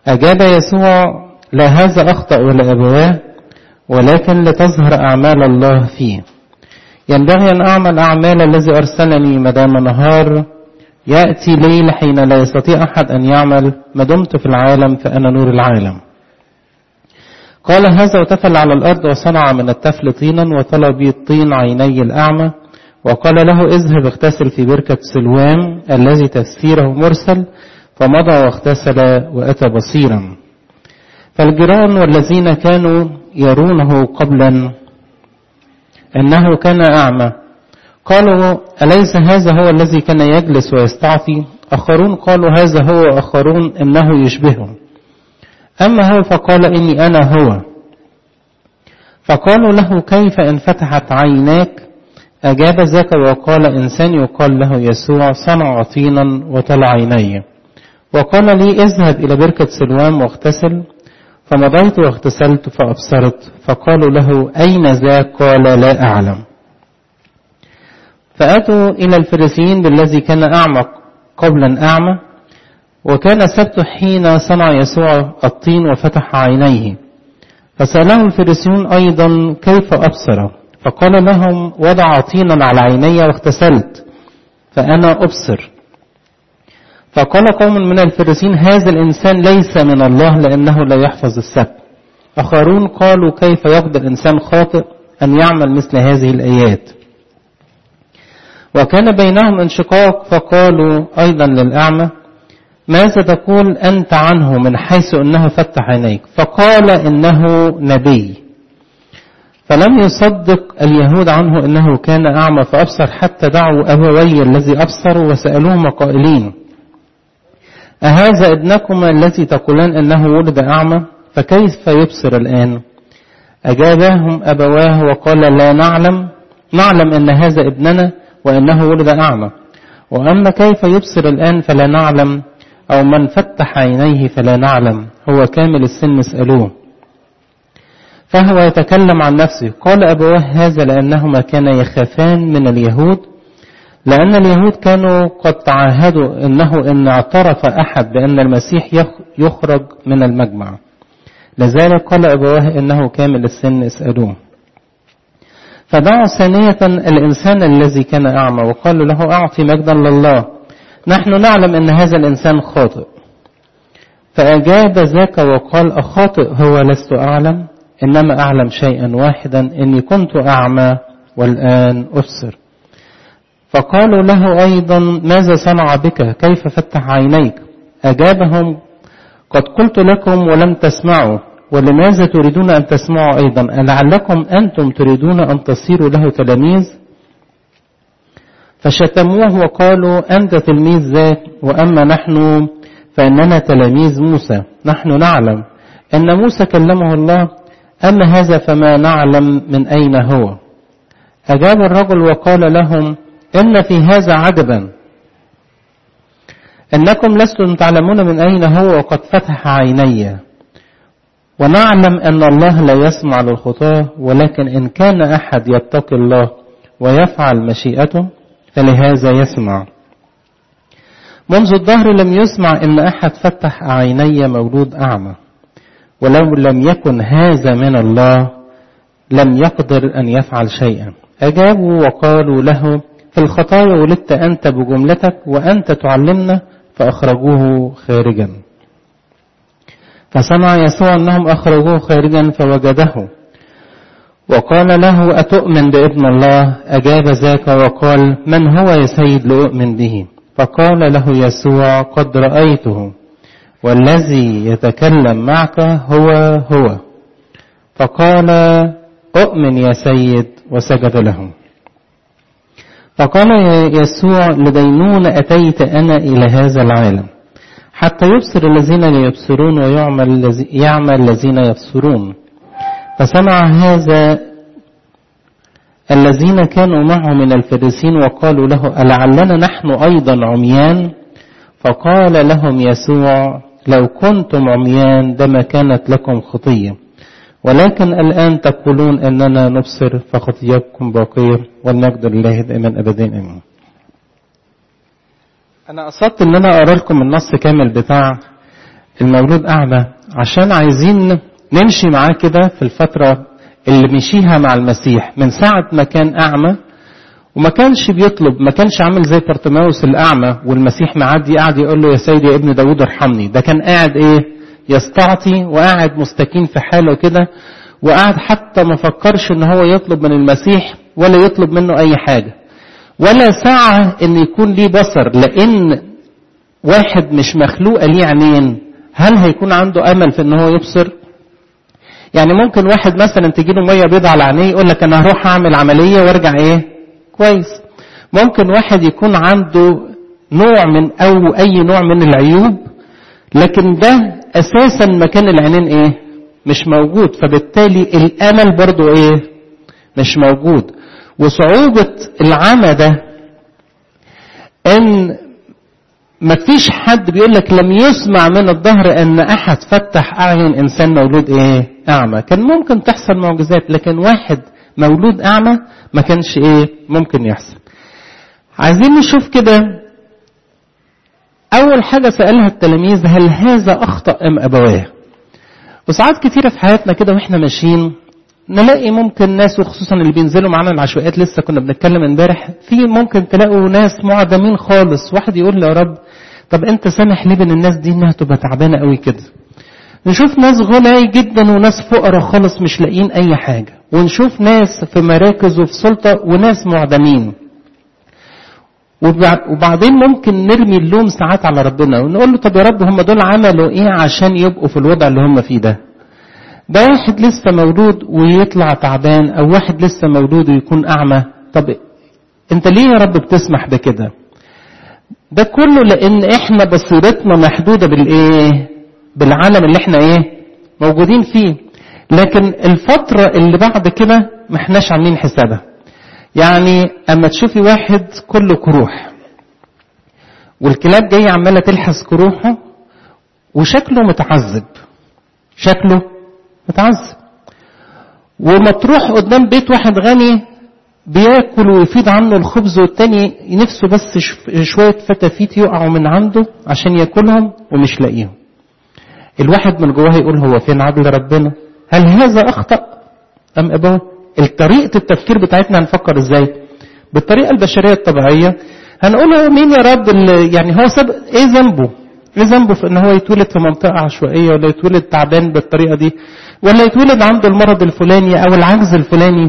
أجاب يسوع لا هذا أخطأ ولا أبواه ولكن لتظهر أعمال الله فيه ينبغي أن أعمل أعمال الذي أرسلني مدام نهار يأتي ليل حين لا يستطيع أحد أن يعمل ما دمت في العالم فأنا نور العالم قال هذا وتفل على الأرض وصنع من التفل طينا وطلب الطين عيني الأعمى وقال له اذهب اغتسل في بركة سلوان الذي تفسيره مرسل فمضى واغتسل وأتى بصيرا فالجيران والذين كانوا يرونه قبلا أنه كان أعمى قالوا أليس هذا هو الذي كان يجلس ويستعطي آخرون قالوا هذا هو آخرون إنه يشبهه أما هو فقال إني أنا هو فقالوا له كيف إن فتحت عيناك أجاب ذاك وقال إنسان يقال له يسوع صنع طينا وطلع عيني وقال لي اذهب إلى بركة سلوان واغتسل فمضيت واغتسلت فأبصرت فقالوا له أين ذاك قال لا أعلم فأتوا إلى الفريسيين بالذي كان أعمى قبلا أعمى وكان السبت حين صنع يسوع الطين وفتح عينيه فسأله الفريسيون أيضا كيف أبصر فقال لهم وضع طينا على عيني واغتسلت فأنا أبصر فقال قوم من الفريسين هذا الإنسان ليس من الله لأنه لا يحفظ السبت آخرون قالوا كيف يقدر إنسان خاطئ أن يعمل مثل هذه الآيات وكان بينهم انشقاق فقالوا أيضا للأعمى ماذا تقول أنت عنه من حيث أنه فتح عينيك فقال إنه نبي فلم يصدق اليهود عنه أنه كان أعمى فأبصر حتى دعوا أبوي الذي أبصروا وسألوهما قائلين أهذا ابنكما الذي تقولان أنه ولد أعمى فكيف يبصر الآن أجابهم أبواه وقال لا نعلم نعلم أن هذا ابننا وأنه ولد أعمى وأما كيف يبصر الآن فلا نعلم أو من فتح عينيه فلا نعلم هو كامل السن اسألوه فهو يتكلم عن نفسه قال أبواه هذا لأنهما كان يخافان من اليهود لأن اليهود كانوا قد تعاهدوا أنه إن اعترف أحد بأن المسيح يخرج من المجمع لذلك قال أبواه إنه كامل السن اسألوه فدعوا ثانية الإنسان الذي كان أعمى وقالوا له أعطي مجدا لله نحن نعلم أن هذا الإنسان خاطئ فأجاب ذاك وقال أخاطئ هو لست أعلم إنما أعلم شيئا واحدا إني كنت أعمى والآن أبصر فقالوا له أيضا ماذا صنع بك كيف فتح عينيك أجابهم قد قلت لكم ولم تسمعوا ولماذا تريدون أن تسمعوا أيضا ألعلكم أنتم تريدون أن تصيروا له تلاميذ فشتموه وقالوا أنت تلميذ ذاك وأما نحن فإننا تلاميذ موسى نحن نعلم أن موسى كلمه الله أما هذا فما نعلم من أين هو أجاب الرجل وقال لهم إن في هذا عجبا إنكم لستم تعلمون من أين هو وقد فتح عيني ونعلم أن الله لا يسمع للخطاة ولكن إن كان أحد يتقي الله ويفعل مشيئته فلهذا يسمع منذ الظهر لم يسمع ان احد فتح عيني مولود اعمى ولو لم يكن هذا من الله لم يقدر ان يفعل شيئا اجابوا وقالوا له في الخطايا ولدت انت بجملتك وانت تعلمنا فاخرجوه خارجا فسمع يسوع انهم اخرجوه خارجا فوجده وقال له أتؤمن بابن الله أجاب ذاك وقال من هو يا سيد لأؤمن به فقال له يسوع قد رأيته والذي يتكلم معك هو هو فقال أؤمن يا سيد وسجد له فقال يسوع لدينون أتيت أنا إلى هذا العالم حتى يبصر الذين لا يبصرون ويعمل يعمل الذين يبصرون فسمع هذا الذين كانوا معه من الفريسين وقالوا له ألعلنا نحن أيضا عميان فقال لهم يسوع لو كنتم عميان دما كانت لكم خطية ولكن الآن تقولون أننا نبصر فخطيتكم باقية والمجد لله دائما أبدا أمين أنا قصدت أن أنا أقرأ لكم النص كامل بتاع المولود أعمى عشان عايزين نمشي معاه كده في الفترة اللي مشيها مع المسيح من ساعة ما كان أعمى وما كانش بيطلب ما كانش عامل زي بارتماوس الأعمى والمسيح معدي قاعد يقول له يا سيدي يا ابن داود ارحمني ده كان قاعد ايه يستعطي وقاعد مستكين في حاله كده وقاعد حتى ما فكرش ان هو يطلب من المسيح ولا يطلب منه اي حاجة ولا سعى ان يكون ليه بصر لان واحد مش مخلوقة ليه عينين هل هيكون عنده امل في ان هو يبصر يعني ممكن واحد مثلا تجيله ميه بيضة على عينيه يقول لك انا هروح اعمل عملية وارجع ايه كويس ممكن واحد يكون عنده نوع من او اي نوع من العيوب لكن ده اساسا مكان العينين ايه مش موجود فبالتالي الامل برضو ايه مش موجود وصعوبة العمى ده ان مفيش حد بيقول لك لم يسمع من الظهر ان احد فتح اعين انسان مولود ايه اعمى كان ممكن تحصل معجزات لكن واحد مولود اعمى ما كانش ايه ممكن يحصل عايزين نشوف كده اول حاجة سألها التلاميذ هل هذا اخطأ ام ابواه وساعات كتيرة في حياتنا كده واحنا ماشيين نلاقي ممكن ناس وخصوصا اللي بينزلوا معانا العشوائيات لسه كنا بنتكلم امبارح في ممكن تلاقوا ناس معدمين خالص واحد يقول له يا رب طب انت سامح ليه بين الناس دي انها تبقى تعبانه قوي كده نشوف ناس غني جدا وناس فقراء خالص مش لاقيين اي حاجه ونشوف ناس في مراكز وفي سلطه وناس معدمين وبعدين ممكن نرمي اللوم ساعات على ربنا ونقول له طب يا رب هم دول عملوا ايه عشان يبقوا في الوضع اللي هم فيه ده ده واحد لسه مولود ويطلع تعبان او واحد لسه مولود ويكون اعمى طب انت ليه يا رب بتسمح بكده ده كله لان احنا بصيرتنا محدودة بالايه بالعالم اللي احنا ايه موجودين فيه لكن الفترة اللي بعد كده ما احناش عاملين حسابها يعني اما تشوفي واحد كله كروح والكلاب جاية عمالة تلحس كروحه وشكله متعذب شكله متعذب وما تروح قدام بيت واحد غني بياكل ويفيد عنه الخبز والتاني نفسه بس شوية فتافيت يقعوا من عنده عشان ياكلهم ومش لاقيهم الواحد من جواه يقول هو فين عدل ربنا هل هذا أخطأ أم أبوه طريقة التفكير بتاعتنا هنفكر ازاي بالطريقة البشرية الطبيعية هنقول هو مين يا رب يعني هو سب ايه ذنبه ايه ذنبه في ان هو يتولد في منطقة عشوائية ولا يتولد تعبان بالطريقة دي ولا يتولد عنده المرض الفلاني او العجز الفلاني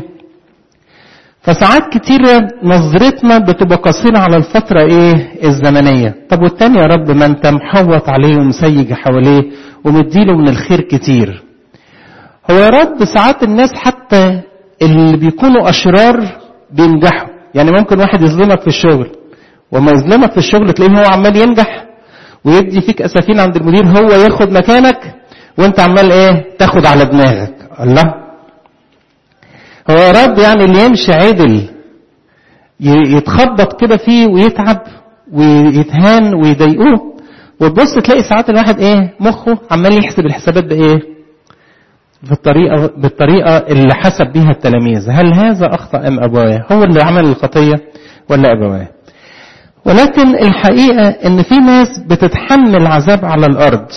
فساعات كتيرة نظرتنا بتبقى قصيرة على الفترة ايه الزمنية طب والتاني يا رب ما انت محوط عليه ومسيج حواليه ومديله من الخير كتير هو يا رب ساعات الناس حتى اللي بيكونوا اشرار بينجحوا يعني ممكن واحد يظلمك في الشغل وما يظلمك في الشغل تلاقيه هو عمال ينجح ويدي فيك اسفين عند المدير هو ياخد مكانك وانت عمال ايه تاخد على دماغك الله هو يا رب يعني اللي يمشي عدل يتخبط كده فيه ويتعب ويتهان ويضايقوه وتبص تلاقي ساعات الواحد ايه مخه عمال يحسب الحسابات بايه بالطريقة, بالطريقة اللي حسب بيها التلاميذ هل هذا أخطأ أم أبواه هو اللي عمل الخطية ولا أبواه ولكن الحقيقة ان في ناس بتتحمل عذاب على الأرض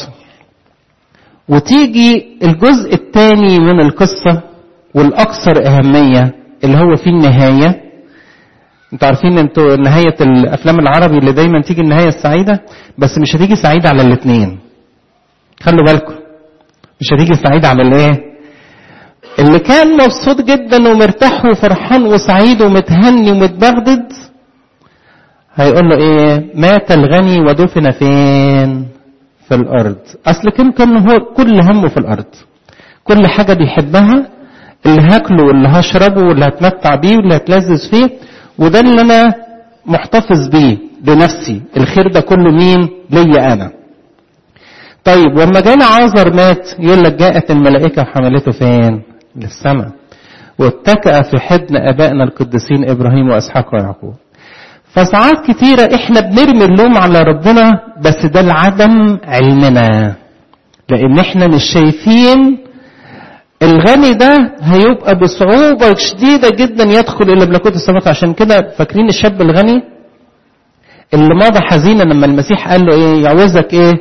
وتيجي الجزء الثاني من القصة والأكثر أهمية اللي هو في النهاية انتوا عارفين انتوا نهاية الأفلام العربي اللي دايما تيجي النهاية السعيدة بس مش هتيجي سعيدة على الاثنين خلوا بالكم مش هتيجي سعيدة على الايه اللي كان مبسوط جدا ومرتاح وفرحان وسعيد ومتهني ومتبغدد هيقول له ايه مات الغني ودفن فين في الارض اصل كان كان هو كل همه في الارض كل حاجة بيحبها اللي هاكله واللي هشربه واللي هتمتع بيه واللي هتلذذ فيه وده اللي انا محتفظ بيه لنفسي الخير ده كله مين ليا انا طيب وما جانا عازر مات يقول لك جاءت الملائكة وحملته فين للسماء واتكأ في حضن ابائنا القديسين ابراهيم واسحاق ويعقوب فساعات كتيرة احنا بنرمي اللوم على ربنا بس ده لعدم علمنا لان احنا مش شايفين الغني ده هيبقى بصعوبة شديدة جدا يدخل الى ملكوت السماوات عشان كده فاكرين الشاب الغني اللي مضى حزينا لما المسيح قال له ايه يعوزك ايه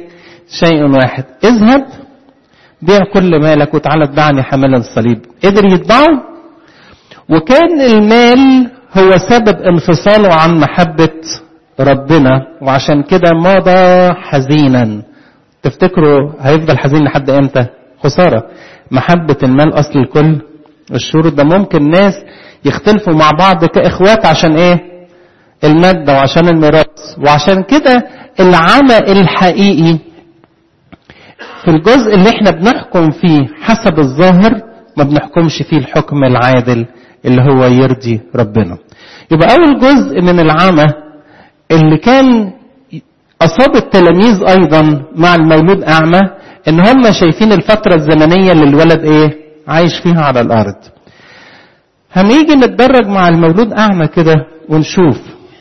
شيء واحد اذهب بيع كل مالك وتعالى اتبعني حاملا الصليب قدر يتبعه وكان المال هو سبب انفصاله عن محبة ربنا وعشان كده مضى حزينا تفتكروا هيفضل حزين لحد امتى خسارة محبة المال اصل الكل الشروط ده ممكن ناس يختلفوا مع بعض كاخوات عشان ايه المادة وعشان الميراث وعشان كده العمى الحقيقي في الجزء اللي احنا بنحكم فيه حسب الظاهر ما بنحكمش فيه الحكم العادل اللي هو يرضي ربنا يبقى اول جزء من العمى اللي كان اصاب التلاميذ ايضا مع المولود اعمى ان هم شايفين الفترة الزمنية اللي الولد ايه عايش فيها على الارض هنيجي نتدرج مع المولود اعمى كده ونشوف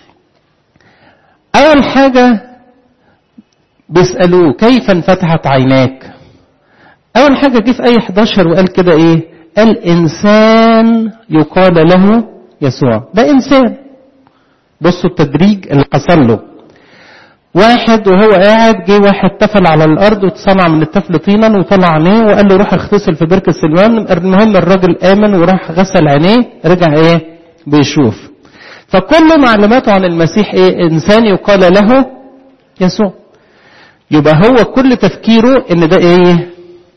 اول حاجة بيسألوه كيف انفتحت عيناك اول حاجة جه في اي 11 وقال كده ايه قال انسان يقال له يسوع ده انسان بصوا التدريج اللي حصل له واحد وهو قاعد جه واحد تفل على الارض وتصنع من التفل طينا وطلع عينيه وقال له روح اغتسل في بركه سلوان المهم الراجل امن وراح غسل عينيه رجع ايه بيشوف فكل معلوماته عن المسيح ايه انسان يقال له يسوع يبقى هو كل تفكيره ان ده ايه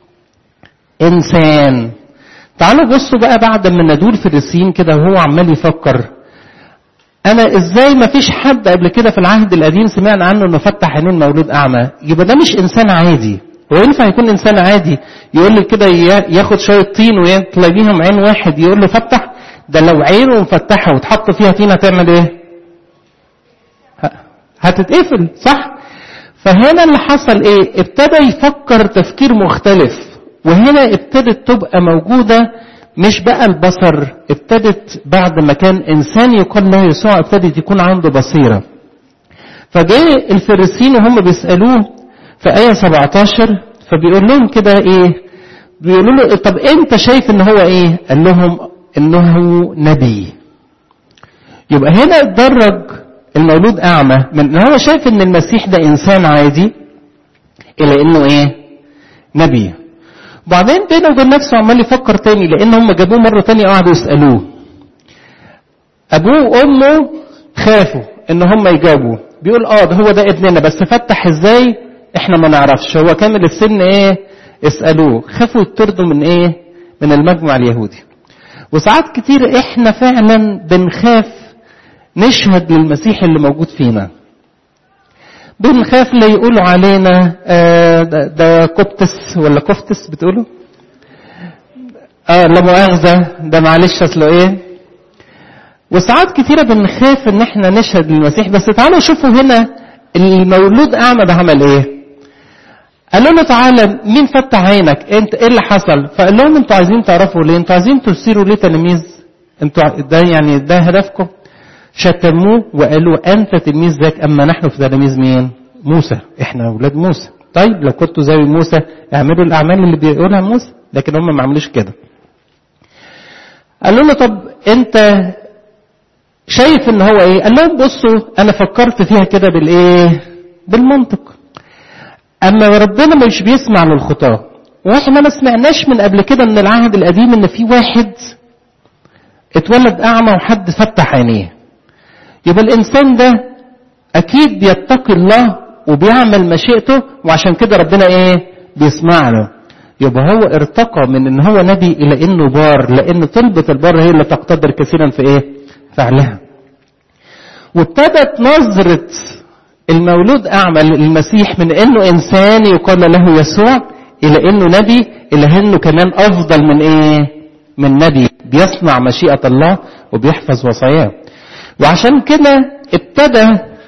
انسان تعالوا بصوا بقى بعد ما ندور في الرسيم كده وهو عمال يفكر انا ازاي ما فيش حد قبل كده في العهد القديم سمعنا عنه انه فتح عينين مولود اعمى يبقى ده مش انسان عادي هو ينفع يكون انسان عادي يقول لي كده ياخد شويه طين ويطلع بيهم عين واحد يقول له فتح ده لو عينه مفتحه وتحط فيها طين هتعمل ايه هتتقفل صح فهنا اللي حصل ايه ابتدى يفكر تفكير مختلف وهنا ابتدت تبقى موجوده مش بقى البصر ابتدت بعد ما كان انسان يقال له يسوع ابتدت يكون عنده بصيره فجاء الفريسيين وهم بيسالوه في ايه 17 فبيقول لهم كده ايه بيقولوا له طب انت شايف ان هو ايه قال لهم انه نبي يبقى هنا اتدرج المولود اعمى من ان هو شايف ان المسيح ده انسان عادي الى انه ايه نبي وبعدين بينه وبين نفسه عمال يفكر تاني لان هم جابوه مره تانية قعدوا يسالوه ابوه وامه خافوا ان هم يجاوبوا بيقول اه ده هو ده ابننا بس فتح ازاي احنا ما نعرفش هو كامل السن ايه اسالوه خافوا يطردوا من ايه من المجمع اليهودي وساعات كتير احنا فعلا بنخاف نشهد للمسيح اللي موجود فينا بنخاف لا يقولوا علينا آه ده, ده كوبتس ولا كفتس بتقولوا اه لا مؤاخذة ده معلش اصله ايه وساعات كتيرة بنخاف ان احنا نشهد للمسيح بس تعالوا شوفوا هنا المولود اعمى ده عمل ايه قالوا له تعالى مين فتح عينك انت ايه اللي حصل فقال لهم انتوا عايزين تعرفوا ليه انتوا عايزين تصيروا ليه تلاميذ انتوا ده يعني ده هدفكم شتموه وقالوا انت تلميذ ذاك اما نحن في تلاميذ مين موسى احنا اولاد موسى طيب لو كنتوا زي موسى اعملوا الاعمال اللي بيقولها موسى لكن هم ما عملوش كده قالوا له طب انت شايف ان هو ايه قال لهم بصوا انا فكرت فيها كده بالايه بالمنطق اما ربنا مش بيسمع للخطاه واحنا ما سمعناش من قبل كده من العهد القديم ان في واحد اتولد اعمى وحد فتح عينيه يبقى الانسان ده اكيد بيتقي الله وبيعمل مشيئته وعشان كده ربنا ايه بيسمع له يبقى هو ارتقى من ان هو نبي الى انه بار لان طلبة البار هي اللي تقتدر كثيرا في ايه فعلها وابتدت نظرة المولود اعمى للمسيح من انه انسان يقال له يسوع الى انه نبي الى انه كمان افضل من ايه من نبي بيصنع مشيئة الله وبيحفظ وصاياه وعشان كده ابتدى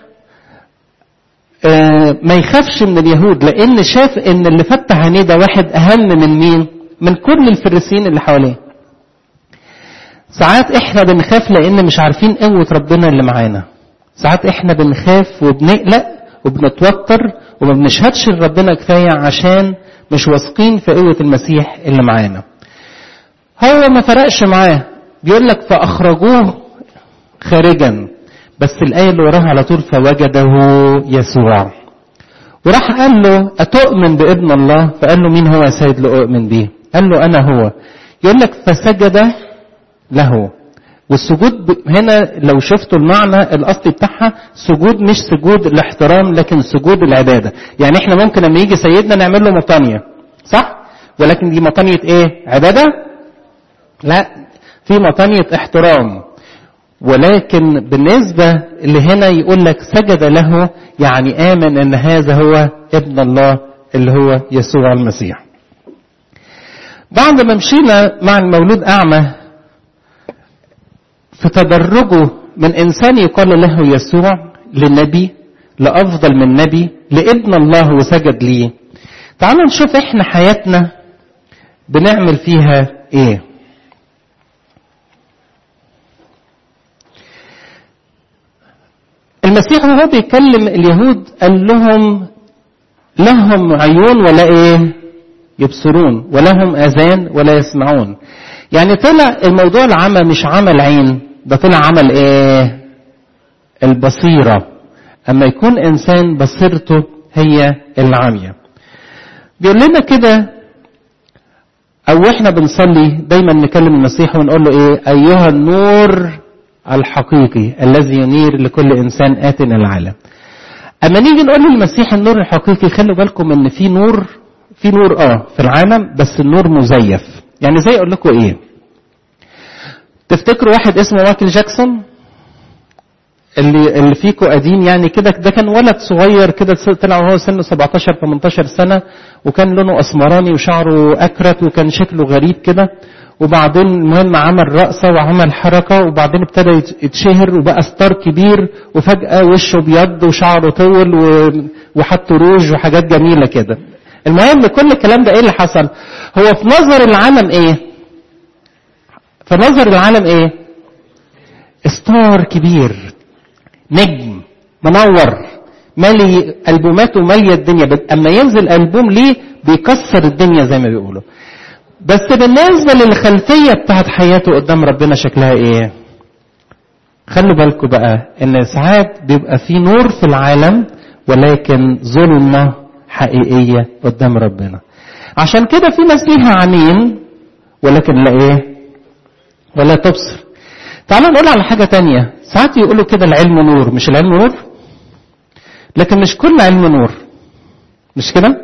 آه ما يخافش من اليهود لان شاف ان اللي فتح عينيه ده واحد اهم من مين من كل الفريسيين اللي حواليه ساعات احنا بنخاف لان مش عارفين قوة ربنا اللي معانا ساعات احنا بنخاف وبنقلق وبنتوتر وما بنشهدش لربنا كفاية عشان مش واثقين في قوة المسيح اللي معانا هو ما فرقش معاه بيقول لك فأخرجوه خارجا بس الآية اللي وراها على طول فوجده يسوع وراح قال له أتؤمن بابن الله فقال له مين هو يا سيد لأؤمن به قال له أنا هو يقول لك فسجد له والسجود هنا لو شفتوا المعنى الأصلي بتاعها سجود مش سجود الاحترام لكن سجود العبادة يعني احنا ممكن لما يجي سيدنا نعمل له مطانية صح ولكن دي مطانية ايه عبادة لا في مطانية احترام ولكن بالنسبة اللي هنا يقول لك سجد له يعني آمن أن هذا هو ابن الله اللي هو يسوع المسيح بعد ما مشينا مع المولود أعمى في تدرجه من إنسان يقال له يسوع لنبي لأفضل من نبي لابن الله وسجد ليه تعالوا نشوف احنا حياتنا بنعمل فيها ايه المسيح وهو بيكلم اليهود قال لهم لهم عيون ولا ايه يبصرون ولهم اذان ولا يسمعون يعني طلع الموضوع العمى مش عمل عين ده طلع عمل ايه البصيرة اما يكون انسان بصيرته هي العامية بيقول لنا كده او احنا بنصلي دايما نكلم المسيح ونقول له ايه ايها النور الحقيقي الذي ينير لكل انسان ات العالم اما نيجي نقول للمسيح النور الحقيقي خلوا بالكم ان في نور في نور اه في العالم بس النور مزيف يعني زي اقول لكم ايه تفتكروا واحد اسمه مايكل جاكسون اللي اللي فيكم قديم يعني كده ده كان ولد صغير كده طلع وهو سنه 17 18 سنه وكان لونه اسمراني وشعره اكرت وكان شكله غريب كده وبعدين المهم عمل رقصة وعمل حركة وبعدين ابتدى يتشهر وبقى ستار كبير وفجأة وشه ابيض وشعره طول وحط روج وحاجات جميلة كده المهم كل الكلام ده ايه اللي حصل هو في نظر العالم ايه في نظر العالم ايه ستار كبير نجم منور مالي البوماته ماليه الدنيا اما ينزل البوم ليه بيكسر الدنيا زي ما بيقولوا بس بالنسبة للخلفية بتاعت حياته قدام ربنا شكلها ايه خلوا بالكم بقى ان ساعات بيبقى في نور في العالم ولكن ظلمة حقيقية قدام ربنا عشان كده في ناس ليها عينين ولكن لا ايه ولا تبصر تعالوا نقول على حاجة تانية ساعات يقولوا كده العلم نور مش العلم نور لكن مش كل علم نور مش كده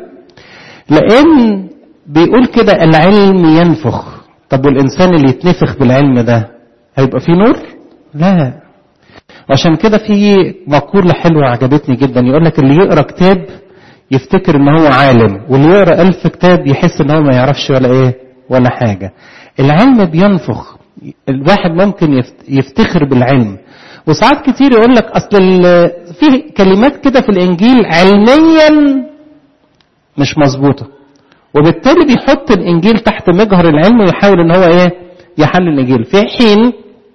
لان بيقول كده العلم ينفخ طب والإنسان اللي يتنفخ بالعلم ده هيبقى فيه نور لا وعشان كده في مقولة حلوة عجبتني جدا يقول لك اللي يقرأ كتاب يفتكر ان هو عالم واللي يقرأ ألف كتاب يحس ان هو ما يعرفش ولا ايه ولا حاجة العلم بينفخ الواحد ممكن يفتخر بالعلم وساعات كتير يقول لك اصل في كلمات كده في الانجيل علميا مش مظبوطه وبالتالي بيحط الانجيل تحت مجهر العلم ويحاول ان هو ايه يحل الانجيل في حين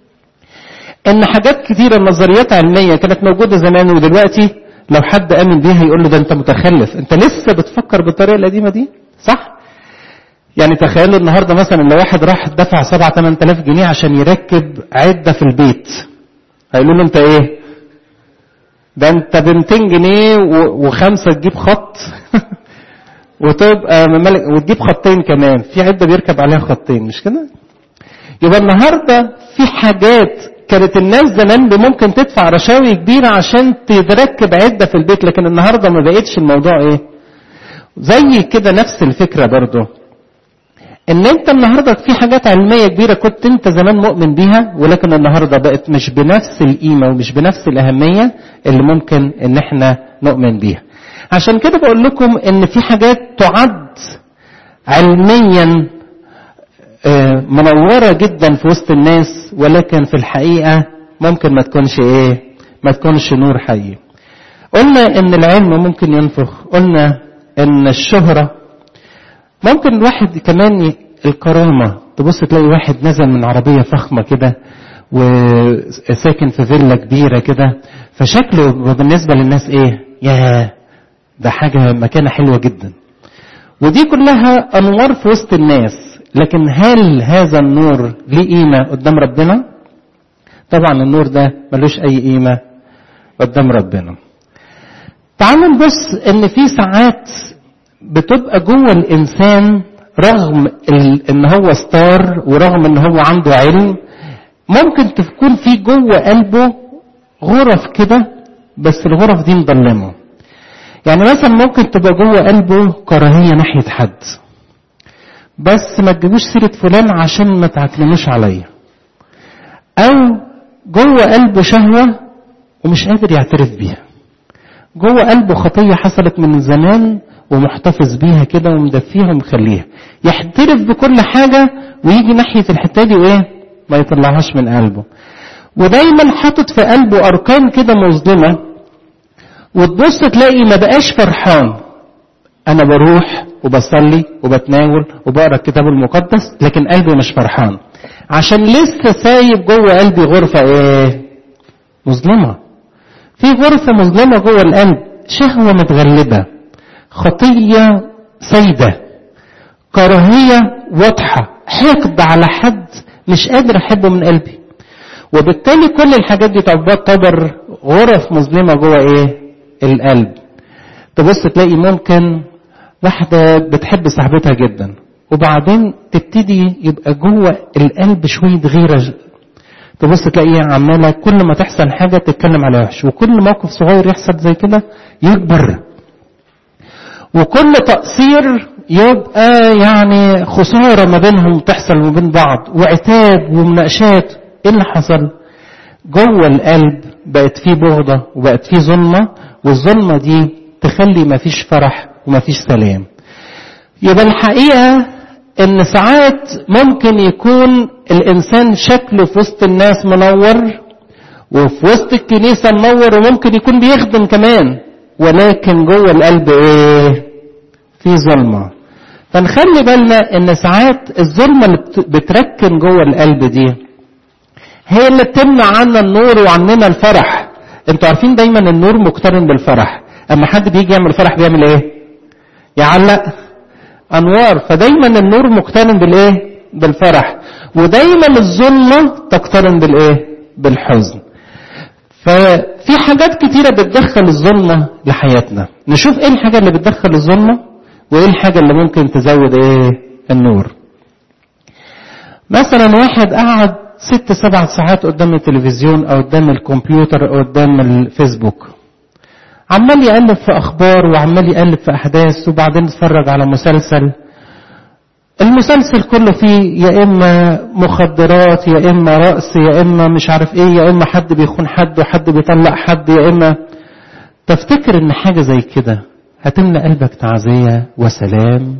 ان حاجات كتيرة نظريات علمية كانت موجودة زمان ودلوقتي لو حد امن بيها يقول له ده انت متخلف انت لسه بتفكر بالطريقة القديمة دي صح يعني تخيلوا النهاردة مثلا لو واحد راح دفع 7 8000 جنيه عشان يركب عدة في البيت هيقولوا له انت ايه ده انت ب 200 جنيه وخمسة تجيب خط وتبقى مملك وتجيب خطين كمان في عده بيركب عليها خطين مش كده يبقى النهارده في حاجات كانت الناس زمان ممكن تدفع رشاوي كبيره عشان تركب عده في البيت لكن النهارده ما بقتش الموضوع ايه زي كده نفس الفكره برضه ان انت النهارده في حاجات علميه كبيره كنت انت زمان مؤمن بيها ولكن النهارده بقت مش بنفس القيمه ومش بنفس الاهميه اللي ممكن ان احنا نؤمن بيها عشان كده بقول لكم ان في حاجات تعد علميا منورة جدا في وسط الناس ولكن في الحقيقة ممكن ما تكونش ايه ما تكونش نور حقيقي قلنا ان العلم ممكن ينفخ قلنا ان الشهرة ممكن الواحد كمان الكرامة تبص تلاقي واحد نزل من عربية فخمة كده وساكن في فيلا كبيرة كده فشكله بالنسبة للناس ايه ياه ده حاجة مكانة حلوة جدا ودي كلها أنوار في وسط الناس لكن هل هذا النور ليه قيمة قدام ربنا طبعا النور ده ملوش أي قيمة قدام ربنا تعالوا نبص ان في ساعات بتبقى جوه الانسان رغم ال- ان هو ستار ورغم ان هو عنده علم ممكن تكون في جوه قلبه غرف كده بس الغرف دي مظلمه يعني مثلا ممكن تبقى جوه قلبه كراهيه ناحيه حد بس ما تجيبوش سيره فلان عشان ما تعكننوش عليا او جوه قلبه شهوه ومش قادر يعترف بيها جوه قلبه خطيه حصلت من زمان ومحتفظ بيها كده ومدفيها ومخليها يحترف بكل حاجه ويجي ناحيه الحته دي وايه ما يطلعهاش من قلبه ودايما حاطط في قلبه اركان كده مظلمه وتبص تلاقي ما بقاش فرحان انا بروح وبصلي وبتناول وبقرا الكتاب المقدس لكن قلبي مش فرحان عشان لسه سايب جوه قلبي غرفه ايه مظلمه في غرفه مظلمه جوه القلب شهوه متغلبه خطيه سيده كراهيه واضحه حقد على حد مش قادر احبه من قلبي وبالتالي كل الحاجات دي تعتبر غرف مظلمه جوه ايه القلب تبص تلاقي ممكن واحدة بتحب صاحبتها جدا وبعدين تبتدي يبقى جوه القلب شوية غيرة تبص تلاقيها عمالة كل ما تحصل حاجة تتكلم على وحش وكل موقف صغير يحصل زي كده يكبر وكل تقصير يبقى يعني خسارة ما بينهم تحصل ما بين بعض وعتاب ومناقشات ايه اللي حصل جوه القلب بقت فيه بغضة وبقت فيه ظلمة والظلمة دي تخلي مفيش فرح ومفيش سلام يبقى الحقيقة ان ساعات ممكن يكون الانسان شكله في وسط الناس منور وفي وسط الكنيسة منور وممكن يكون بيخدم كمان ولكن جوه القلب ايه في ظلمة فنخلي بالنا ان ساعات الظلمة اللي بتركن جوه القلب دي هي اللي بتمنع عنا النور وعننا الفرح انتوا عارفين دايما النور مقترن بالفرح اما حد بيجي يعمل فرح بيعمل ايه يعلق انوار فدايما النور مقترن بالايه بالفرح ودايما الظلمه تقترن بالايه بالحزن ففي حاجات كتيره بتدخل الظلمه لحياتنا نشوف ايه الحاجه اللي بتدخل الظلمه وايه الحاجه اللي ممكن تزود ايه النور مثلا واحد قعد ست سبع ساعات قدام التلفزيون او قدام الكمبيوتر او قدام الفيسبوك عمال يقلب في اخبار وعمال يقلب في احداث وبعدين يتفرج على مسلسل المسلسل كله فيه يا اما مخدرات يا اما رقص يا اما مش عارف ايه يا اما حد بيخون حد وحد بيطلق حد يا اما تفتكر ان حاجه زي كده هتملى قلبك تعزيه وسلام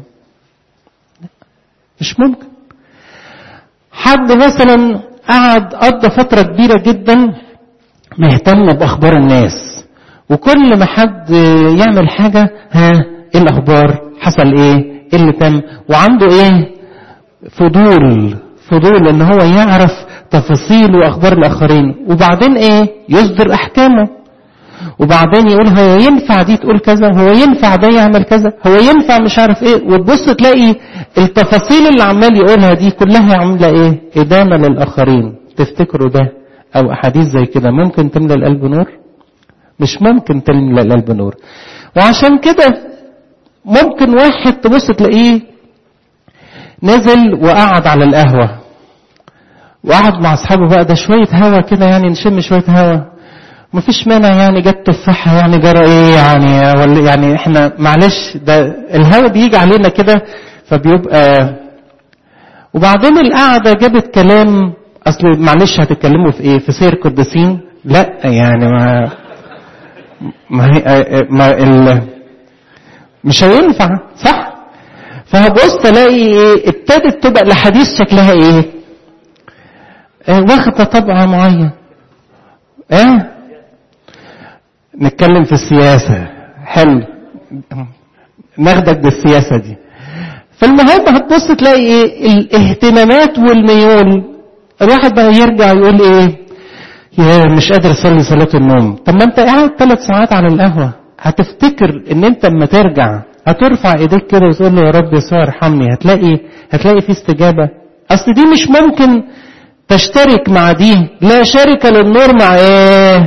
مش ممكن حد مثلا قعد قضى فتره كبيره جدا مهتم باخبار الناس وكل ما حد يعمل حاجة ها ايه الاخبار حصل ايه ايه اللي تم وعنده ايه فضول فضول ان هو يعرف تفاصيل واخبار الاخرين وبعدين ايه يصدر احكامه وبعدين يقول هو ينفع دي تقول كذا هو ينفع ده يعمل كذا هو ينفع مش عارف ايه وتبص تلاقي التفاصيل اللي عمال يقولها دي كلها عامله ايه ادانه للاخرين تفتكروا ده او احاديث زي كده ممكن تملى القلب نور مش ممكن تملى القلب نور وعشان كده ممكن واحد تبص تلاقيه نزل وقعد على القهوة وقعد مع أصحابه بقى ده شوية هوا كده يعني نشم شوية هوا مفيش مانع يعني جت تفاحة يعني جرى ايه يعني ولا يعني احنا معلش ده الهوا بيجي علينا كده فبيبقى وبعدين القعدة جابت كلام اصل معلش هتتكلموا في ايه في سير قديسين لا يعني ما ما هي ما ال مش هينفع صح فهبص تلاقي ايه ابتدت تبقى الحديث شكلها ايه اه واخده طبع معين اه نتكلم في السياسة حلو ناخدك بالسياسة دي فالمهم هتبص تلاقي ايه الاهتمامات والميول الواحد بقى يرجع يقول ايه يا مش قادر اصلي صلاه النوم طب ما انت قاعد ثلاث ساعات على القهوه هتفتكر ان انت اما ترجع هترفع ايديك كده وتقول له يا رب يسوع ارحمني هتلاقي هتلاقي في استجابه اصل دي مش ممكن تشترك مع دي لا شركه للنور مع ايه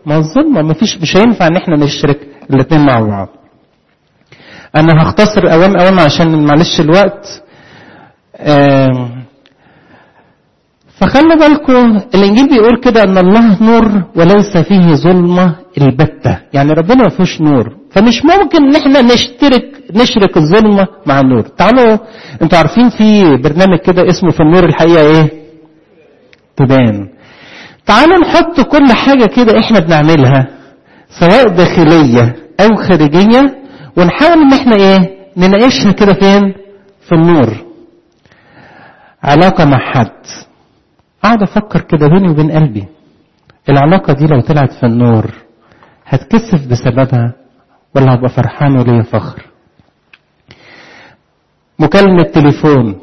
ما الظلمة ما فيش مش هينفع ان احنا نشرك الاثنين مع بعض انا هختصر اوام اوام عشان معلش الوقت آم، فخلوا بالكم الانجيل بيقول كده ان الله نور وليس فيه ظلمه البته يعني ربنا ما فيهوش نور فمش ممكن ان احنا نشترك نشرك الظلمه مع النور تعالوا انتوا عارفين في برنامج كده اسمه في النور الحقيقه ايه تبان تعالوا نحط كل حاجه كده احنا بنعملها سواء داخليه او خارجيه ونحاول ان احنا ايه نناقشها كده فين في النور علاقه مع حد قاعد افكر كده بيني وبين قلبي العلاقة دي لو طلعت في النور هتكسف بسببها ولا هبقى فرحان وليا فخر مكالمة تليفون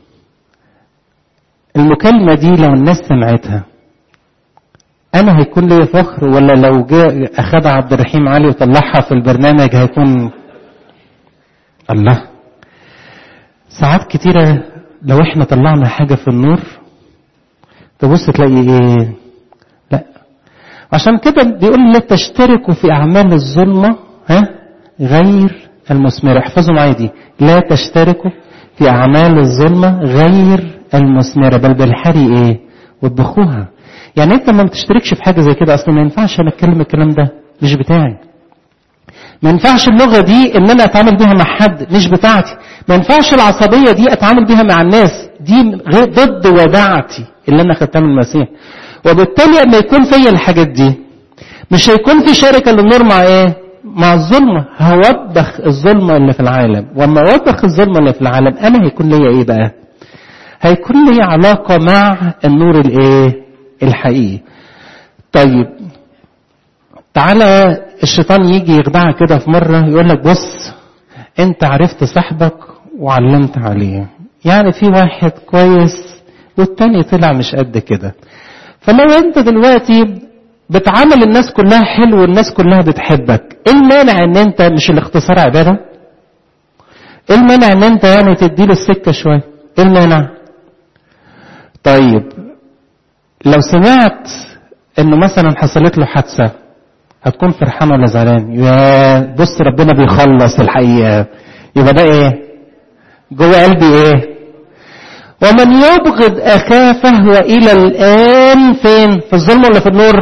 المكالمة دي لو الناس سمعتها أنا هيكون ليا فخر ولا لو جاء أخدها عبد الرحيم علي وطلعها في البرنامج هيكون الله ساعات كتيرة لو احنا طلعنا حاجة في النور تبص تلاقي ايه لا عشان كده بيقول لا تشتركوا في اعمال الظلمه ها غير المثمره احفظوا معايا دي لا تشتركوا في اعمال الظلمه غير المثمره بل بالحري ايه وطبخوها يعني انت ما بتشتركش في حاجه زي كده اصلا ما ينفعش انا اتكلم الكلام ده مش بتاعي ما ينفعش اللغه دي ان انا اتعامل بيها مع حد مش بتاعتي ما ينفعش العصبيه دي اتعامل بيها مع الناس دي غير ضد وداعتي اللي انا خدتها من المسيح وبالتالي لما يكون فيا الحاجات دي مش هيكون في شركه للنور مع ايه مع الظلمه هوبخ الظلمه اللي في العالم واما اوبخ الظلمه اللي في العالم انا هيكون ليا ايه بقى هيكون لي علاقه مع النور الايه الحقيقي طيب تعالى الشيطان يجي يخدعك كده في مرة يقول لك بص انت عرفت صاحبك وعلمت عليه يعني في واحد كويس والتاني طلع مش قد كده فلو انت دلوقتي بتعامل الناس كلها حلو والناس كلها بتحبك ايه المانع ان انت مش الاختصار عبادة ايه المانع ان انت يعني تديله السكة شوية ايه المانع طيب لو سمعت انه مثلا حصلت له حادثه هتكون فرحان ولا زعلان يا بص ربنا بيخلص الحقيقه يبقى ده ايه جوه قلبي ايه ومن يبغض اخاه فهو الى الان فين في الظلم ولا في النور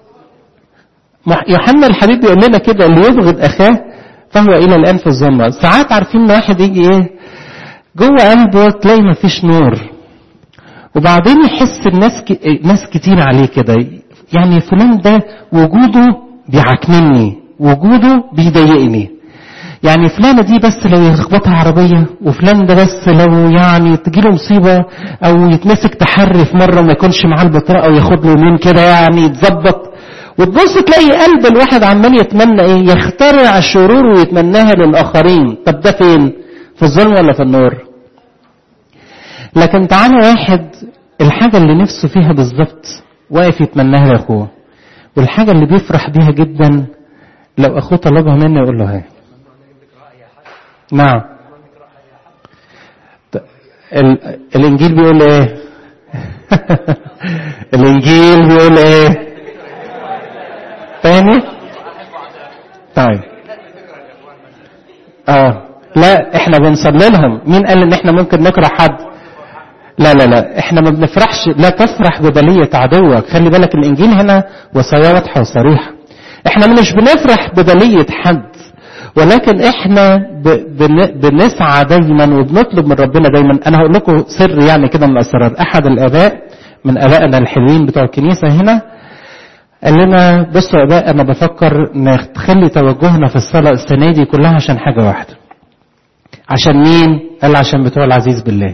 يوحنا الحبيب بيقول لنا كده اللي يبغض اخاه فهو الى الان في الظلمه ساعات عارفين ان واحد يجي ايه جوه قلبه تلاقي مفيش نور وبعدين يحس الناس ك... ناس كتير عليه كده يعني فلان ده وجوده بيعكنني وجوده بيضايقني يعني فلانة دي بس لو يخبطها عربية وفلان ده بس لو يعني تجيله مصيبة أو يتمسك تحري في مرة وما يكونش معاه البطاقة أو ياخد له يومين كده يعني يتظبط وتبص تلاقي قلب الواحد عمال يتمنى ايه يخترع شرور ويتمناها للآخرين طب ده فين في الظلم ولا في النور لكن تعالى واحد الحاجة اللي نفسه فيها بالظبط واقف يتمناها لاخوه والحاجة اللي بيفرح بيها جدا لو اخوه طلبها منه يقول له هاي نعم ال... الانجيل بيقول ايه الانجيل بيقول ايه تاني طيب اه لا احنا بنصلي لهم مين قال ان احنا ممكن نكره حد لا لا لا احنا ما بنفرحش لا تفرح ببلية عدوك خلي بالك الانجيل هنا وصايا واضحة وصريحة احنا مش بنفرح ببلية حد ولكن احنا بنسعى دايما وبنطلب من ربنا دايما انا هقول لكم سر يعني كده من الاسرار احد الاباء من ابائنا الحلوين بتوع الكنيسة هنا قال لنا بصوا يا اباء انا بفكر نخلي توجهنا في الصلاة السنة دي كلها عشان حاجة واحدة عشان مين قال عشان بتوع العزيز بالله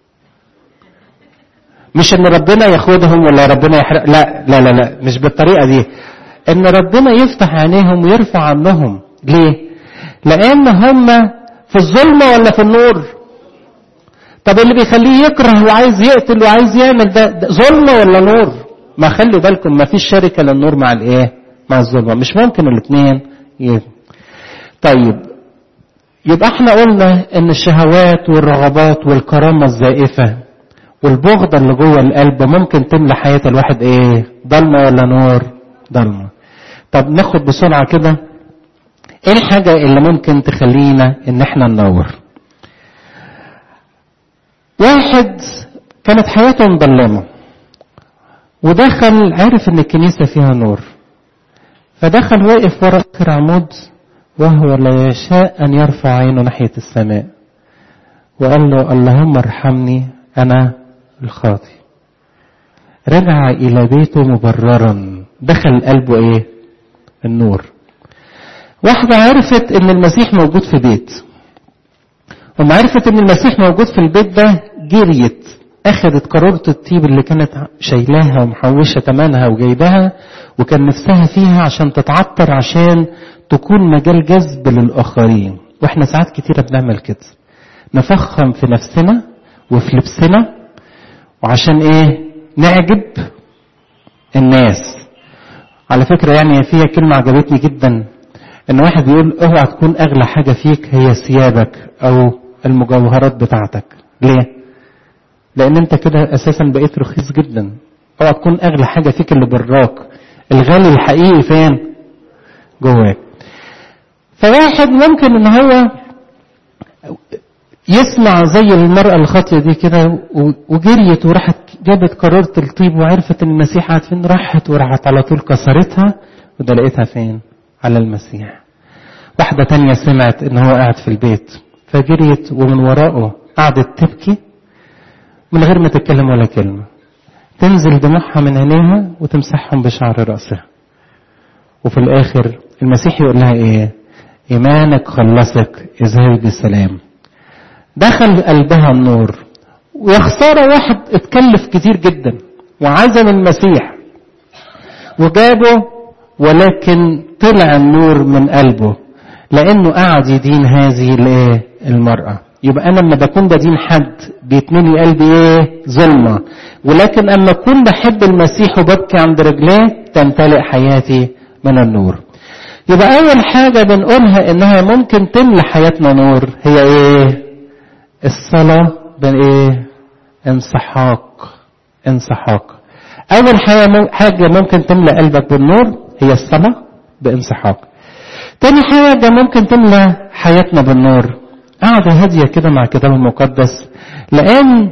مش ان ربنا ياخدهم ولا ربنا يحرق لا لا لا لا مش بالطريقه دي ان ربنا يفتح عينيهم ويرفع عنهم ليه لان هم في الظلمه ولا في النور طب اللي بيخليه يكره وعايز يقتل وعايز يعمل ده, ده ظلمه ولا نور ما خلوا بالكم ما فيش شركه للنور مع الايه مع الظلمه مش ممكن الاثنين ي... طيب يبقى احنا قلنا ان الشهوات والرغبات والكرامه الزائفه والبغضة اللي جوه القلب ممكن تملى حياة الواحد ايه ضلمة ولا نور ضلمة طب ناخد بسرعة كده ايه الحاجة اللي ممكن تخلينا ان احنا ننور واحد كانت حياته مظلمة ودخل عرف ان الكنيسة فيها نور فدخل واقف ورا اخر عمود وهو لا يشاء ان يرفع عينه ناحية السماء وقال له اللهم ارحمني انا الخاطي رجع الى بيته مبررا دخل قلبه ايه النور واحدة عرفت ان المسيح موجود في بيت وما عرفت ان المسيح موجود في البيت ده جريت اخذت قارورة الطيب اللي كانت شايلاها ومحوشة تمنها وجايباها وكان نفسها فيها عشان تتعطر عشان تكون مجال جذب للآخرين واحنا ساعات كتيرة بنعمل كده نفخم في نفسنا وفي لبسنا وعشان ايه نعجب الناس على فكرة يعني فيها كلمة عجبتني جدا ان واحد يقول اوعى تكون اغلى حاجة فيك هي ثيابك او المجوهرات بتاعتك ليه لان انت كده اساسا بقيت رخيص جدا اوعى تكون اغلى حاجة فيك اللي براك الغالي الحقيقي فين جواك فواحد ممكن ان هو يسمع زي المرأة الخاطية دي كده وجريت وراحت جابت قارورة الطيب وعرفت ان المسيح قاعد فين راحت وراحت على طول كسرتها وده لقيتها فين على المسيح واحدة تانية سمعت ان هو قاعد في البيت فجريت ومن وراءه قعدت تبكي من غير ما تتكلم ولا كلمة تنزل دموعها من عينيها وتمسحهم بشعر رأسها وفي الآخر المسيح يقول لها إيه إيمانك خلصك اذهبي بسلام دخل قلبها النور ويا خسارة واحد اتكلف كتير جدا وعزم المسيح وجابه ولكن طلع النور من قلبه لأنه قعد يدين هذه الايه المرأة يبقى أنا لما بكون بدين حد بيتملي قلبي إيه ظلمة ولكن أما أكون بحب المسيح وببكي عند رجليه تمتلئ حياتي من النور يبقى أول حاجة بنقولها إنها ممكن تملى حياتنا نور هي إيه الصلاة بإيه انسحاق انسحاق أول حاجة ممكن تملى قلبك بالنور هي الصلاة بانسحاق تاني حاجة ممكن تملى حياتنا بالنور قاعدة هادية كده مع كتاب المقدس لأن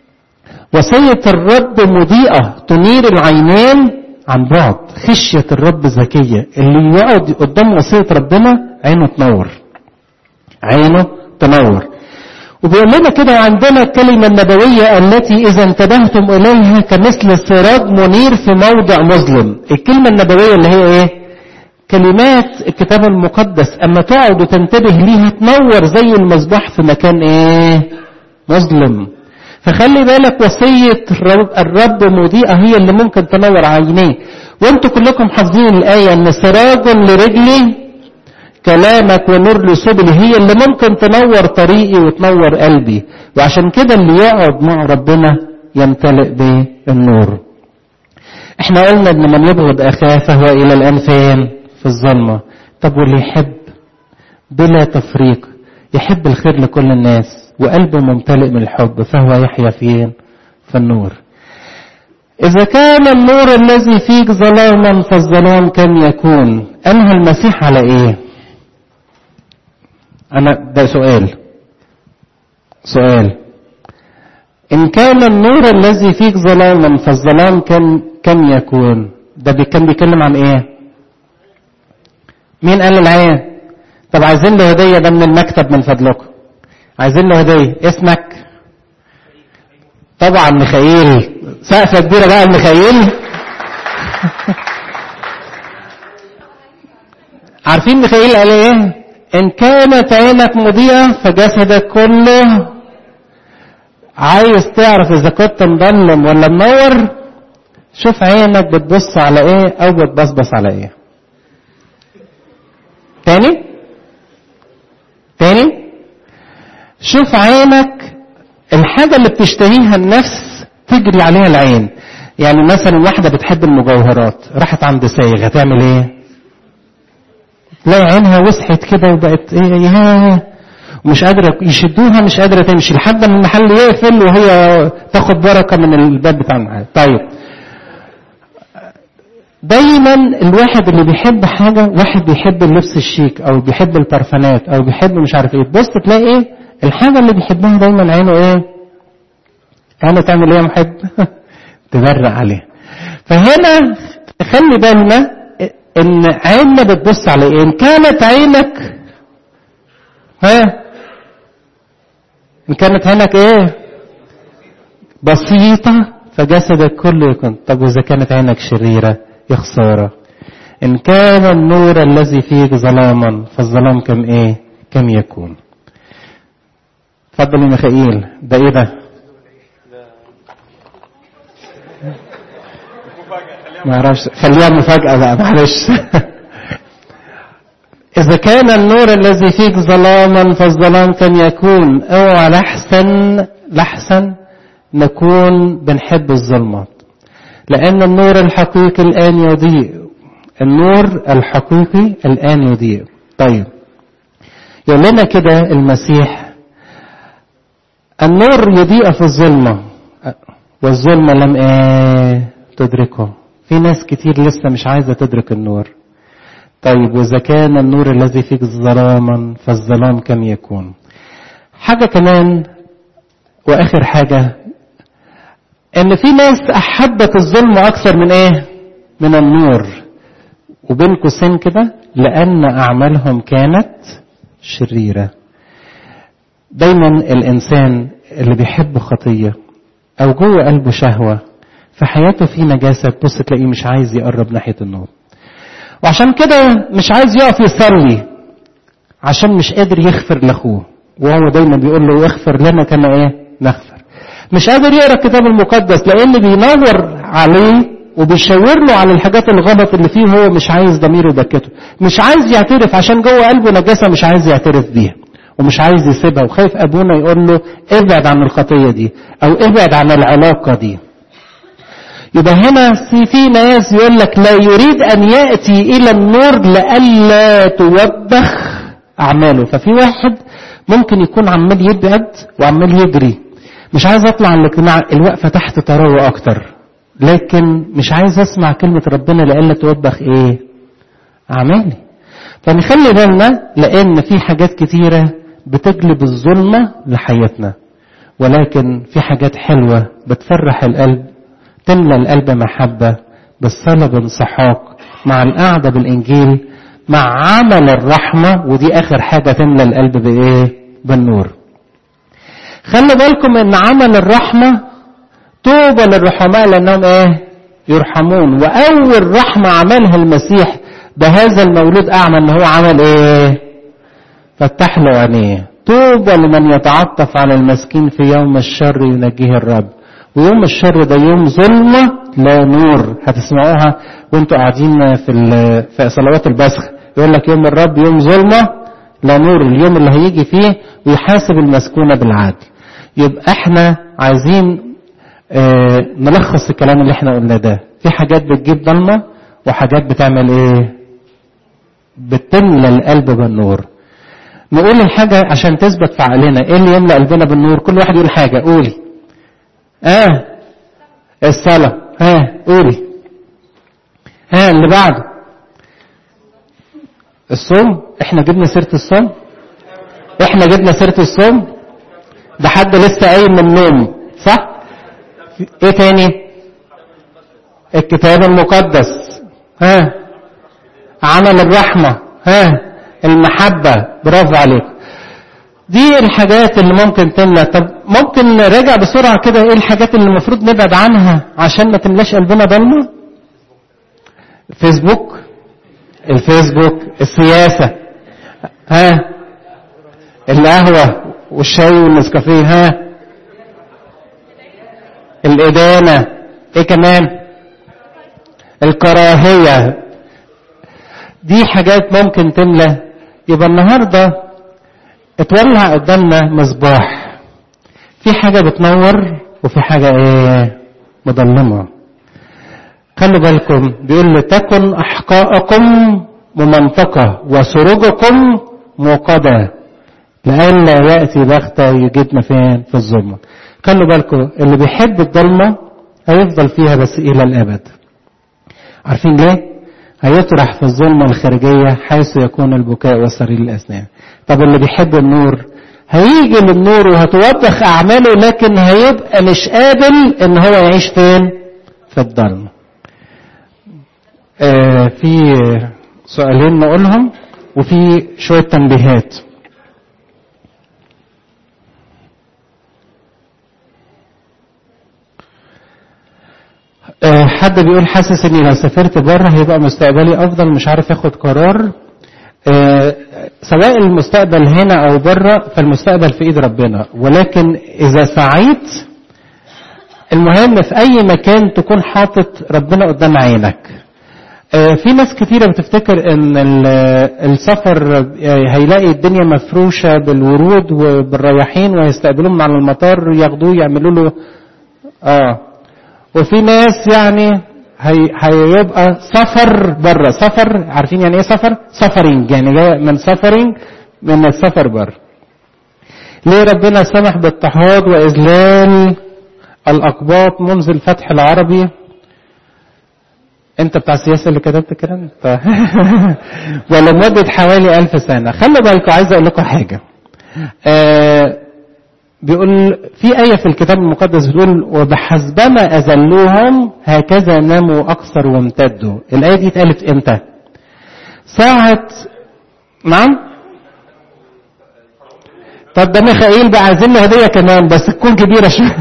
وصية الرب مضيئة تنير العينين عن بعد خشية الرب ذكية اللي يقعد قدام وصية ربنا عينه تنور عينه تنور وبيقول لنا كده عندنا الكلمة النبوية التي إذا انتبهتم إليها كمثل سراج منير في موضع مظلم الكلمة النبوية اللي هي إيه كلمات الكتاب المقدس أما تقعد وتنتبه ليها تنور زي المصباح في مكان إيه مظلم فخلي بالك وصية الرب مضيئة هي اللي ممكن تنور عينيه وانتوا كلكم حافظين الآية ان سراج لرجلي كلامك ونور لسبلي هي اللي ممكن تنور طريقي وتنور قلبي وعشان كده اللي يقعد مع ربنا يمتلئ بالنور احنا قلنا ان من يبغض اخاه فهو الى الان فين في الظلمة طب واللي يحب بلا تفريق يحب الخير لكل الناس وقلبه ممتلئ من الحب فهو يحيا فين في النور إذا كان النور الذي فيك ظلاما فالظلام كم يكون أنهى المسيح على إيه أنا ده سؤال سؤال إن كان النور الذي فيك ظلاما فالظلام كم كم يكون ده كان بيتكلم عن إيه مين قال الآية طب عايزين له هدية ده من المكتب من فضلكم عايزين له هدية اسمك طبعا ميخائيل سقفة كبيرة بقى ميخائيل عارفين ميخائيل قال ايه ان كانت عينك مضيئة فجسدك كله عايز تعرف اذا كنت مظلم ولا منور شوف عينك بتبص على ايه او بتبصبص على ايه تاني تاني شوف عينك الحاجة اللي بتشتهيها النفس تجري عليها العين يعني مثلا واحدة بتحب المجوهرات راحت عند سايغ هتعمل ايه تلاقي عينها وسحت كده وبقت ايه ياه ومش قادرة يشدوها مش قادرة تمشي لحد ما المحل يقفل وهي تاخد بركة من الباب بتاع المحل طيب دايما الواحد اللي بيحب حاجة واحد بيحب اللبس الشيك او بيحب البرفانات او بيحب مش عارف ايه تبص تلاقي ايه الحاجة اللي بيحبها دايما عينه ايه عينه تعمل ايه يا محب تبرق عليها فهنا خلي بالنا ان عيننا بتبص على ايه ان كانت عينك ها ان كانت عينك ايه بسيطة فجسدك كله يكون طب واذا كانت عينك شريرة يا خسارة ان كان النور الذي فيك ظلاما فالظلام كم ايه كم يكون اتفضل يا ميخائيل ده ايه ده ما اعرفش خليها مفاجأة بقى معلش إذا كان النور الذي فيك ظلاما فالظلام كم يكون اوعى لحسن لحسن نكون بنحب الظلمات لأن النور الحقيقي الآن يضيء النور الحقيقي الآن يضيء طيب يقول لنا كده المسيح النور يضيء في الظلمة والظلمة لم ايه تدركه في ناس كتير لسه مش عايزة تدرك النور طيب وإذا كان النور الذي فيك ظلاما فالظلام كم يكون حاجة كمان وآخر حاجة إن في ناس أحبت الظلم أكثر من إيه من النور وبين قوسين كده لأن أعمالهم كانت شريرة دايما الإنسان اللي بيحب خطية أو جوه قلبه شهوة في حياته في نجاسة تبص تلاقيه مش عايز يقرب ناحية النور وعشان كده مش عايز يقف يصلي عشان مش قادر يغفر لاخوه وهو دايما بيقول له اغفر لنا كما ايه نغفر مش قادر يقرا الكتاب المقدس لان بينور عليه وبيشاور له على الحاجات الغلط اللي فيه هو مش عايز ضميره يبكته مش عايز يعترف عشان جوه قلبه نجاسه مش عايز يعترف بيها ومش عايز يسيبها وخايف ابونا يقول له ابعد عن الخطيه دي او ابعد عن العلاقه دي يبقى هنا في في ناس يقول لك لا يريد ان ياتي الى النور لئلا توبخ اعماله ففي واحد ممكن يكون عمال يبعد وعمال يجري مش عايز اطلع الاجتماع الوقفه تحت تروى اكتر لكن مش عايز اسمع كلمه ربنا لئلا توبخ ايه اعمالي فنخلي بالنا لان في حاجات كتيره بتجلب الظلمه لحياتنا ولكن في حاجات حلوه بتفرح القلب تملى القلب محبة بالصلاة بانسحاق مع القعدة بالإنجيل مع عمل الرحمة ودي آخر حاجة تملى القلب بإيه؟ بالنور. خلي بالكم إن عمل الرحمة طوبى للرحماء لأنهم إيه؟ يرحمون وأول رحمة عملها المسيح بهذا المولود أعمى إن هو عمل إيه؟ فتح له عينيه. طوبى لمن يتعطف على المسكين في يوم الشر ينجيه الرب. ويوم الشر ده يوم ظلمة لا نور هتسمعوها وانتوا قاعدين في في صلوات البسخ يقول لك يوم الرب يوم ظلمة لا نور اليوم اللي هيجي فيه ويحاسب المسكونة بالعدل يبقى احنا عايزين اه نلخص الكلام اللي احنا قلنا ده في حاجات بتجيب ضلمة وحاجات بتعمل ايه بتملى القلب بالنور نقول الحاجة عشان تثبت في عقلنا ايه اللي يملأ قلبنا بالنور كل واحد يقول حاجة قولي اه الصلاة ها قولي ها اللي بعده الصوم احنا جبنا سيرة الصوم احنا جبنا سيرة الصوم ده حد لسه قايم من النوم صح ايه تاني الكتاب المقدس ها عمل الرحمة ها المحبة برافو عليك دي الحاجات اللي ممكن تملى طب ممكن نراجع بسرعة كده ايه الحاجات اللي المفروض نبعد عنها عشان ما تملاش قلبنا ضلمة فيسبوك الفيسبوك السياسة ها القهوة والشاي والنسكافيه ها الإدانة ايه كمان الكراهية دي حاجات ممكن تملى يبقى النهارده اتولع قدامنا مصباح في حاجة بتنور وفي حاجة ايه مظلمة خلوا بالكم بيقول لتكن أحقاءكم ممنطقة وسروجكم موقدة لئلا يأتي بغتة يجدنا فين في الظلمة خلوا بالكم اللي بيحب الضلمة هيفضل فيها بس إلى الأبد عارفين ليه هيطرح في الظلمة الخارجية حيث يكون البكاء وصرير الأسنان طب اللي بيحب النور هيجي للنور وهتوضح أعماله لكن هيبقى مش قابل إن هو يعيش فين في الضلمة آه في سؤالين نقولهم وفي شوية تنبيهات آه حد بيقول حاسس اني لو سافرت بره هيبقى مستقبلي افضل مش عارف اخد قرار آه سواء المستقبل هنا او بره فالمستقبل في ايد ربنا ولكن اذا سعيت المهم في اي مكان تكون حاطط ربنا قدام عينك آه في ناس كتيرة بتفتكر ان السفر هيلاقي الدنيا مفروشة بالورود وبالرياحين ويستقبلوهم على المطار ياخدوه يعملوا له اه وفي ناس يعني هي هيبقى سفر بره سفر عارفين يعني ايه سفر سفرينج يعني جاي من سفرينج من السفر بره ليه ربنا سمح باضطهاد واذلال الاقباط منذ الفتح العربي انت بتاع السياسه اللي كتبت الكلام ف... ولمده حوالي ألف سنه خلوا بالكم عايز اقول لكم حاجه آه بيقول في آية في الكتاب المقدس بتقول وبحسبما أذلوهم هكذا ناموا أكثر وامتدوا الآية دي اتقالت إمتى ساعة نعم طب ده ميخائيل بقى عايزين له هدية كمان بس تكون كبيرة شوية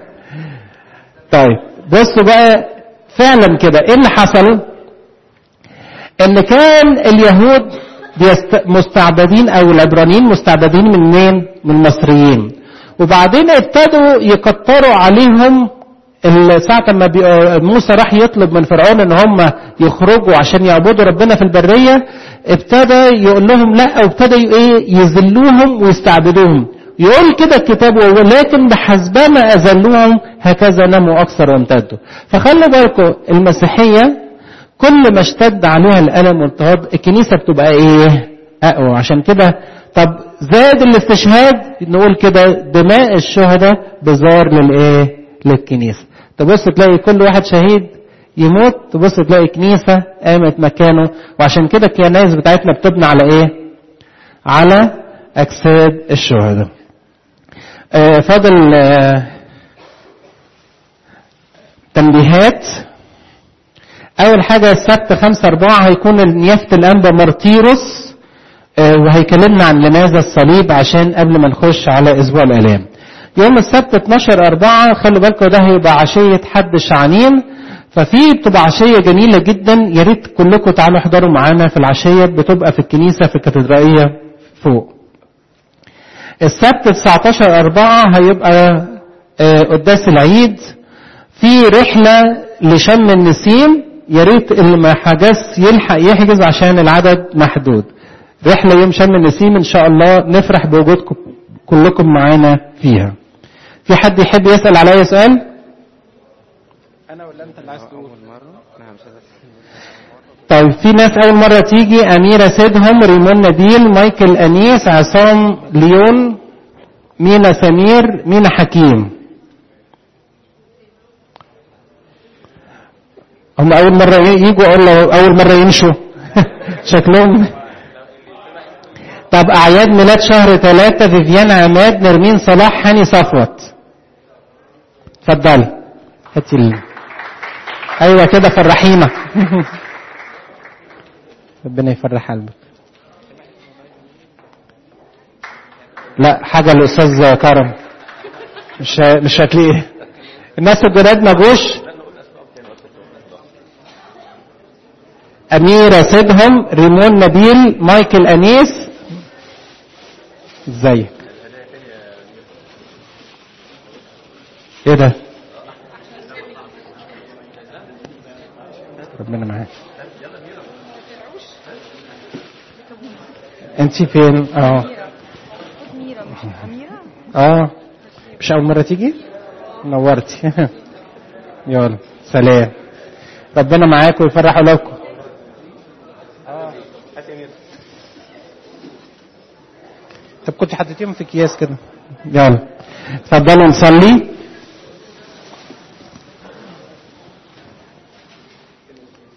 طيب بصوا بقى فعلا كده ايه اللي حصل ان كان اليهود مستعبدين او العبرانيين مستعبدين من مين من المصريين وبعدين ابتدوا يكتروا عليهم ساعة ما موسى راح يطلب من فرعون ان هم يخرجوا عشان يعبدوا ربنا في البرية ابتدى يقول لهم لا وابتدى ايه يذلوهم ويستعبدوهم يقول كده الكتاب ولكن بحسبما اذلوهم هكذا نموا اكثر وامتدوا فخلوا بالكم المسيحية كل ما اشتد عليها الالم والاضطهاد الكنيسة بتبقى ايه اقوى عشان كده طب زاد الاستشهاد نقول كده دماء الشهداء بزار للايه للكنيسه تبص تلاقي كل واحد شهيد يموت تبص تلاقي كنيسه قامت مكانه وعشان كده الكنائس بتاعتنا بتبنى على ايه على اجساد الشهداء آه فاضل آه تنبيهات اول حاجه السبت خمسة أربعة هيكون نيافه الانبا مارتيروس وهيكلمنا عن لماذا الصليب عشان قبل ما نخش على اسبوع الالام يوم السبت 12 4 خلوا بالكم ده هيبقى عشية حد الشعانين ففي بتبقى عشية جميلة جدا يا ريت كلكم تعالوا احضروا معانا في العشية بتبقى في الكنيسة في الكاتدرائية فوق السبت 19 4 هيبقى قداس العيد في رحلة لشم النسيم يا ريت اللي ما حجز يلحق يحجز عشان العدد محدود رحلة يوم شم النسيم إن شاء الله نفرح بوجودكم كلكم معانا فيها. في حد يحب يسأل عليا سؤال؟ أنا ولا أنت اللي عايز تقول؟ طيب في ناس أول مرة تيجي أميرة سيدهم ريمون نبيل مايكل أنيس عصام ليون مينا سمير مينا حكيم هم أول مرة يجوا ولا أول مرة يمشوا شكلهم طب أعياد ميلاد شهر ثلاثة فيفيان عماد نرمين صلاح هاني صفوت اتفضلي هاتي ال... أيوة كده فرحينا ربنا يفرح قلبك لا حاجة الأستاذ كرم مش مش هتلاقيه الناس الجداد ما جوش أميرة سيدهم ريمون نبيل مايكل أنيس ازيك ايه ده ربنا معاك انت فين اه اه مش اول مره تيجي نورتي يلا سلام ربنا معاك ويفرح اولادكم طب كنت حطيتيهم في اكياس كده يلا اتفضلوا نصلي